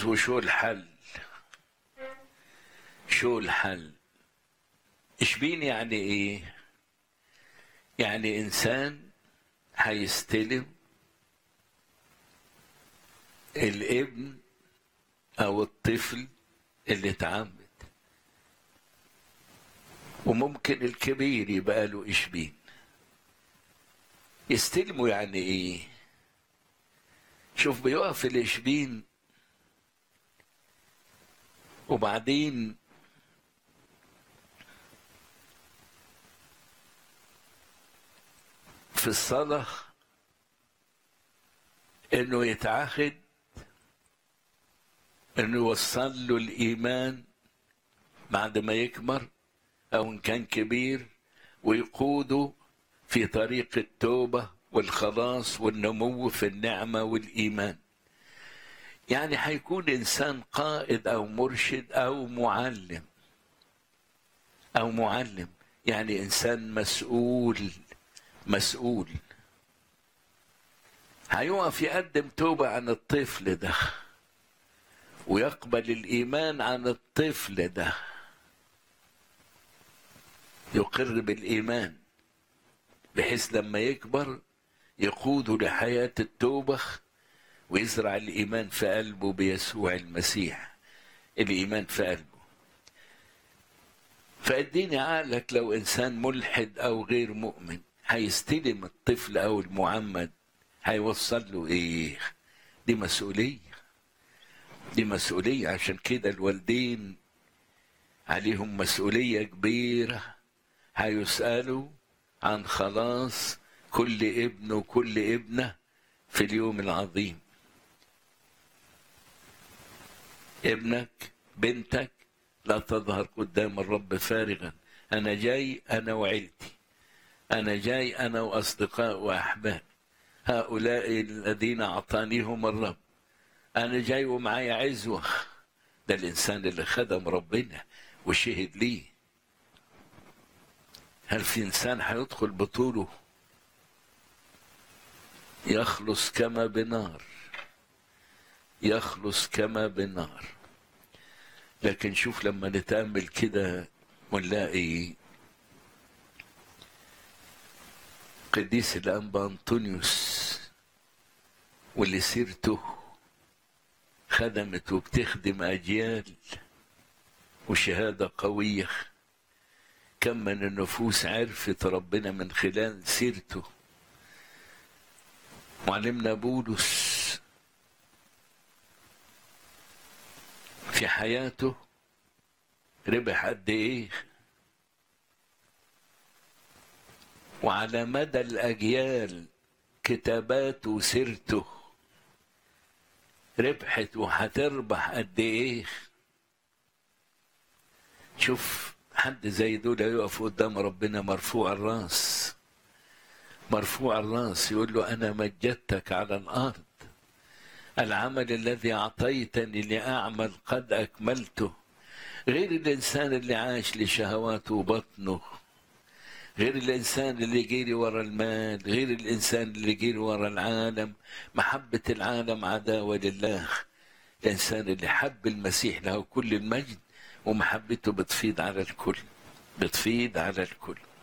وشو الحل شو الحل اشبين يعني ايه يعني انسان هيستلم الابن او الطفل اللي اتعمد وممكن الكبير يبقى له اشبين يستلموا يعني ايه شوف بيقف الاشبين وبعدين في الصلاة انه يتعهد انه يوصل له الايمان بعد ما يكبر او ان كان كبير ويقوده في طريق التوبة والخلاص والنمو في النعمة والإيمان يعني هيكون إنسان قائد أو مرشد أو معلم أو معلم يعني إنسان مسؤول مسؤول هيقف يقدم توبة عن الطفل ده ويقبل الإيمان عن الطفل ده يقر بالإيمان بحيث لما يكبر يقوده لحياة التوبة ويزرع الإيمان في قلبه بيسوع المسيح الإيمان في قلبه فاديني عقلك لو إنسان ملحد أو غير مؤمن هيستلم الطفل أو المعمد هيوصل له إيه دي مسؤولية دي مسؤولية عشان كده الوالدين عليهم مسؤولية كبيرة هيسألوا عن خلاص كل ابن وكل ابنة في اليوم العظيم ابنك بنتك لا تظهر قدام الرب فارغا أنا جاي أنا وعيلتي أنا جاي أنا وأصدقاء وأحباب هؤلاء الذين أعطانيهم الرب أنا جاي ومعايا عزوة ده الإنسان اللي خدم ربنا وشهد ليه هل في إنسان هيدخل بطوله يخلص كما بنار يخلص كما بنار لكن شوف لما نتأمل كده ونلاقي قديس الأنبا أنطونيوس واللي سيرته خدمت وبتخدم أجيال وشهادة قوية كم من النفوس عرفت ربنا من خلال سيرته معلمنا بولس في حياته ربح قد ايه وعلى مدى الاجيال كتاباته وسيرته ربحت وهتربح قد ايه شوف حد زي دول يقف قدام ربنا مرفوع الراس مرفوع الراس يقول له انا مجدتك على الارض العمل الذي اعطيتني لاعمل قد اكملته غير الانسان اللي عاش لشهواته بطنه غير الانسان اللي جري ورا المال غير الانسان اللي جري ورا العالم محبه العالم عداوه لله الانسان اللي حب المسيح له كل المجد ومحبته بتفيض على الكل بتفيض على الكل